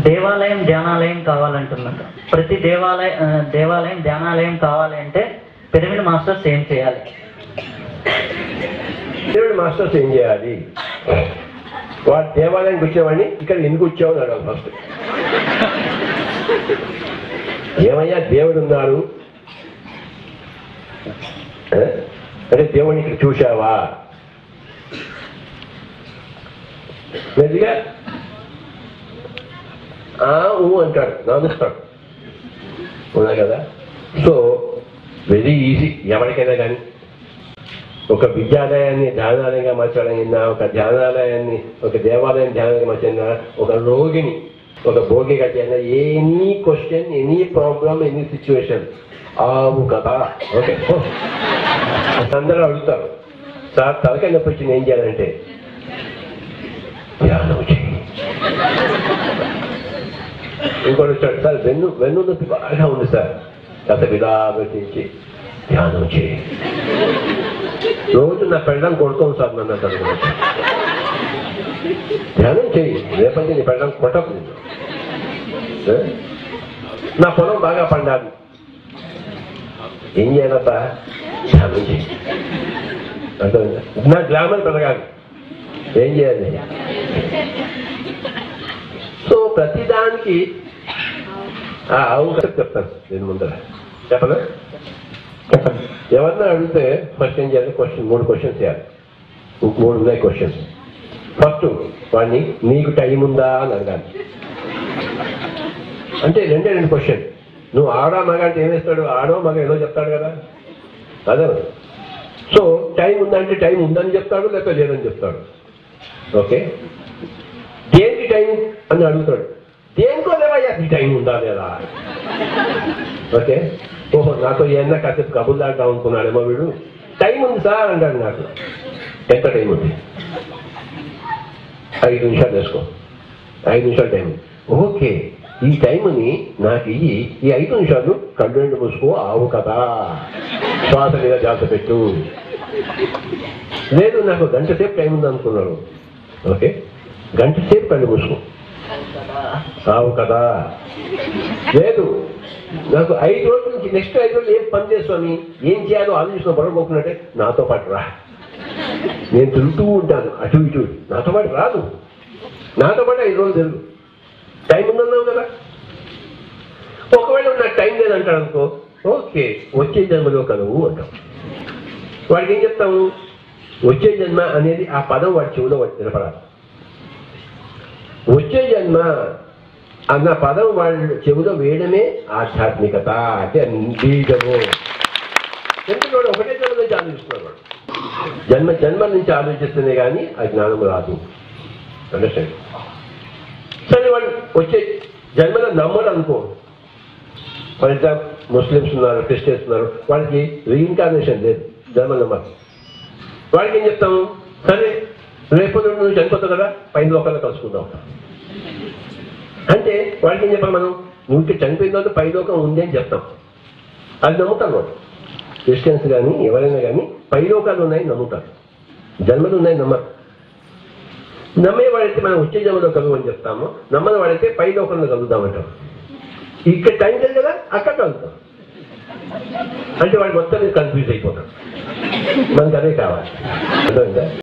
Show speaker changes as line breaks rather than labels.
దేవాలయం ధ్యానాలయం కావాలంటున్నారు ప్రతి దేవాలయ ఆ, దేవాలయం ధ్యానాలయం కావాలి అంటే పిరమిడ్ మాస్టర్స్ ఏం చేయాలి
పిరమిడ్ మాస్టర్స్ ఏం చేయాలి వాడు దేవాలయానికి వచ్చేవాడిని ఇక్కడ ఎందుకు వచ్చావు అని అడగాలి ఫస్ట్ ఏమయ్యా దేవుడు ఉన్నాడు ఏ? అంటే దేవుడిని ఇక్కడ చూశావా మెల్లిగా ఆ ఊ అంటాడు నమ్ముస్తాడు ఉన్నా కదా సో వెరీ ఈజీ ఎవరికైనా కానీ ఒక విద్యాలయాన్ని ధ్యానాలయంగా మార్చాలన్నా ఒక ధ్యానాలయాన్ని ఒక దేవాలయం ధ్యానాలయంగా మార్చైనా ఒక రోగిని ఒక భోగి కట్టైనా any question any problem any situation ఆవు కదా ఓకే అందరూ అడుగుతారు సార్ తలకాయ నొప్పి వచ్చింది ఏం చేయాలంటే ధ్యానం చేయి ఇంకోటి వచ్చాడు సార్ వెన్ను వెన్ను నొప్పి బాగా ఉంది సార్ గత విలాగతించి ధ్యానం చేయి రోజు నా పెళ్ళం కొడుకోను సార్ నన్ను అంటారు ధ్యానం చేయి రేపటి నీ పెళ్ళం కొట్టకు నిన్ను. ఏ? నా పొలం బాగా పండాలి ఏం చేయాలబ్బా ధ్యానం చేయి అర్థమైందా నా గ్లామర్ పెరగాలి ఏం చేయాలి సో ప్రతిదానికి ఆ అవకాశం చెప్తాను నేను ముందర చెప్పనా చెప్పండి ఎవరన్నా అడిగితే ఫస్ట్ ఏం చేయాలి క్వశ్చన్ మూడు క్వశ్చన్స్ చేయాలి మూడు ఉన్నాయి క్వశ్చన్స్ ఫస్ట్ వాడిని నీకు టైం ఉందా అని అడగాలి అంటే రెండే రెండు క్వశ్చన్ నువ్వు ఆడా మగ అంటే ఏం వేస్తాడు ఆడో మగ ఏదో చెప్తాడు కదా అదే సో టైం ఉందంటే టైం ఉందని చెప్తాడు లేక లేదని చెప్తాడు ఓకే దేనికి టైం అని అడుగుతాడు దేనికో లేవయ్యా ఈ టైం ఉందా లేదా ఓకే ఓహో నాతో ఏమన్నా కాసేపు కబుర్లాడదాం అనుకున్నాడేమో వీడు టైం ఉంది సార్ అంటాడు నాకు ఎంత టైం ఉంది ఐదు నిమిషాలు వేసుకో ఐదు నిమిషాలు టైం ఉంది. ఓకే ఈ టైంని నాకు ఇయ్యి ఈ ఐదు నిమిషాలు కళ్ళు రెండు మూసుకో ఆవు కదా శ్వాస మీద జాగ్రత్త పెట్టు లేదు నాకు గంట సేపు టైం ఉంది అనుకున్నాడు ఓకే గంట సేపు కళ్ళు మూసుకో ఆవు కదా లేదు నాకు ఐదు రోజుల నుంచి నెక్స్ట్ ఐదు రోజులు ఏం పని చేస్తాను ఏం చేయాలో ఆలోచించిన బొడవబోకున్నట్టే నాతో పాటు రా నేను తిరుగుతూ ఉంటాను అటు ఇటు నాతో పాటు రాదు నాతో పాటు ఐదు రోజులు తిరుగు టైం ఉందన్నావు కదా ఒకవేళ నాకు టైం లేదంటాడు అనుకో ఓకే వచ్చే జన్మలో కనువు అంటాం వాడికి ఏం చెప్తాము వచ్చే జన్మ అనేది ఆ పదం వాడి చెవిలో వాడి నిలబడాలి వచ్చే జన్మ అన్న పదం వాళ్ళ చెవిలో వేయడమే ఆధ్యాత్మికత అంటే బీజము ఎందుకంటే వాడు ఒకటే జన్మ నుంచి ఆలోచిస్తున్నాడు వాడు జన్మ జన్మ నుంచి ఆలోచిస్తేనే కానీ ఆ జ్ఞానం రాదు అండర్స్టాండ్ సరే వాడు వచ్చే జన్మలో నమ్మడు అనుకో ఫర్ ఎగ్జాంపుల్ ముస్లిమ్స్ ఉన్నారు క్రిస్టియన్స్ ఉన్నారు వాళ్ళకి రీఇన్కార్నేషన్ లేదు జన్మ నమ్మరు వాళ్ళకి ఏం చెప్తాము సరే రేపు నువ్వు చనిపోతావు కదా పైన లోకాల్లో కలుసుకుందాం అంటే వాళ్ళకి ఏం చెప్పాలి మనం నువ్వు ఇక్కడ చనిపోయిన తర్వాత పై లోకం ఉంది అని చెప్తాం అది నమ్ముతారు వాడు క్రిస్టియన్స్ కానీ ఎవరైనా కానీ పై లోకాలు ఉన్నాయని నమ్ముతారు జన్మలు ఉన్నాయి నమ్మరు నమ్మే వాడైతే మనం వచ్చే జన్మలో కలుగు అని చెప్తాము నమ్మని వాడైతే పై లోకంలో కలుగుదామంటాం ఇక్కడ టైం లేదు కదా అక్కడ కలుగుతాం అంటే వాడు మొత్తం కన్ఫ్యూజ్ అయిపోతాం మనకు అదే కావాలి అర్థమైందా